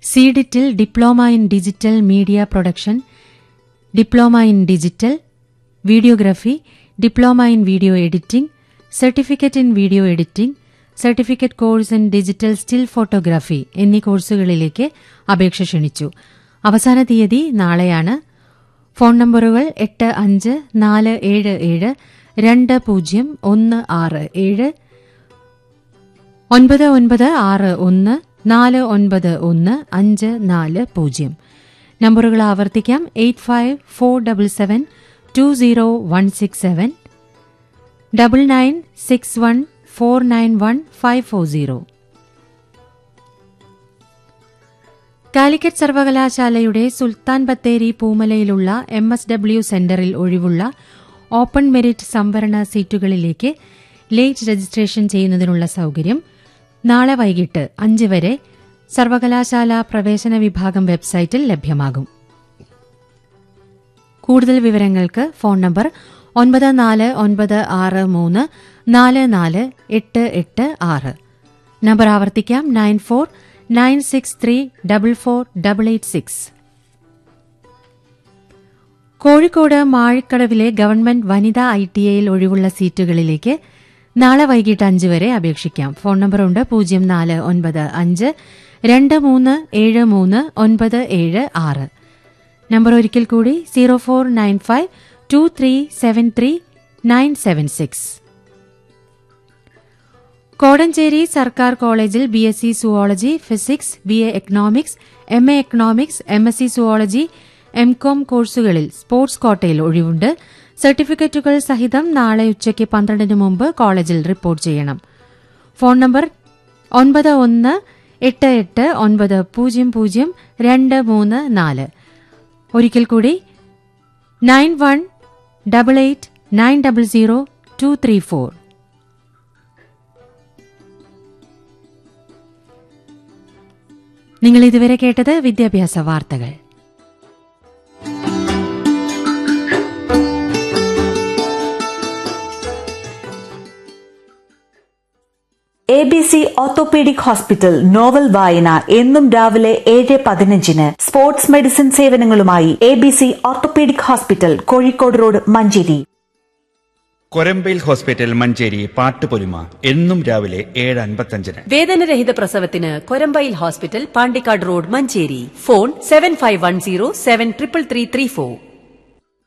സീഡിറ്റിൽ diploma in digital media production diploma in digital videography diploma in video editing certificate in video editing certificate course in digital still photography എന്നീ കോഴ്സുകളിലേക്ക് അപേക്ഷ ക്ഷണിച്ചു അവസാന തീയതി നാളെയാണ് phone നമ്പറുകൾ എട്ട് അഞ്ച് നാല് ഏഴ് ഏഴ് രണ്ട് പൂജ്യം ഒന്ന് ആറ് ഏഴ് ഒൻപത് ഒൻപത് ആറ് ഒന്ന് നാല് ഒൻപത് ഒന്ന് അഞ്ച് നാല് പൂജ്യം നമ്പറുകൾ ആവർത്തിക്കാം eight five four double seven two zero one six seven double nine six one four nine one five four zero Calicut സർവകലാശാലയുടെ സുൽത്താൻ ബത്തേരി പൂമലയിലുള്ള എം എസ് ഡബ്ല്യു സെന്ററിൽ ഒഴിവുള്ള ഓപ്പൺ മെറിറ്റ് സംവരണ സീറ്റുകളിലേക്ക് ലേറ്റ് രജിസ്ട്രേഷൻ ചെയ്യുന്നതിനുള്ള സൌകര്യം നാളെ വൈകിട്ട് അഞ്ച് വരെ സർവകലാശാല പ്രവേശന വിഭാഗം വെബ്സൈറ്റിൽ ലഭ്യമാകും കൂടുതൽ വിവരങ്ങൾക്ക് ഫോൺ നമ്പർ ഒൻപത് നാല് ഒൻപത് ആറ് മൂന്ന് നാല് നാല് എട്ട് എട്ട് ആറ് നമ്പർ ആവർത്തിക്കാം nine four nine six three double four double eight six Kozhikode മാഴിക്കടവിലെ ഗവൺമെന്റ് വനിതാ ഐ ടി ഐയിൽ ഒഴിവുള്ള സീറ്റുകളിലേക്ക് നാളെ വൈകിട്ട് അഞ്ച് വരെ അപേക്ഷിക്കാം ഫോൺ നമ്പറുണ്ട് പൂജ്യം നാല് ഒൻപത് അഞ്ച് രണ്ട് മൂന്ന് ഏഴ് മൂന്ന് ഒൻപത് ഏഴ് ആറ് നമ്പർ ഒരിക്കൽ കൂടി zero four nine five two three seven three nine seven six Kodanchery സർക്കാർ കോളേജിൽ B S C zoology physics B A economics M A economics M S C zoology M com കോഴ്സുകളിൽ സ്പോർട്സ് കോട്ടയിൽ ഒഴിവുണ്ട് സർട്ടിഫിക്കറ്റുകൾ സഹിതം നാളെ ഉച്ചയ്ക്ക് പന്ത്രണ്ടിന് മുമ്പ് കോളേജിൽ റിപ്പോർട്ട് ചെയ്യണം ഫോൺ നമ്പർ ഒൻപത് ഒന്ന് എട്ട് എട്ട് ഒൻപത് പൂജ്യം പൂജ്യം രണ്ട് മൂന്ന് നാല് ഒരിക്കൽ കൂടി nine one double eight nine double zero two three four നിങ്ങൾ ഇതുവരെ കേട്ടത് വിദ്യാഭ്യാസ വാർത്തകൾ A B C orthopaedic hospital novel വായന എന്നും രാവിലെ ഏഴ് പതിനഞ്ചിന് സ്പോർട്സ് മെഡിസിൻ സേവനങ്ങളുമായി A B C orthopaedic hospital Kozhikode road Manjeri Korambayil hospital Manjeri പാട്ടുപൊലിമ എന്നും രാവിലെ ഏഴ് അൻപത്തഞ്ചിന് വേദനരഹിത പ്രസവത്തിന് Korambayil hospital Pandikkad road Manjeri phone seven five one zero seven triple three three four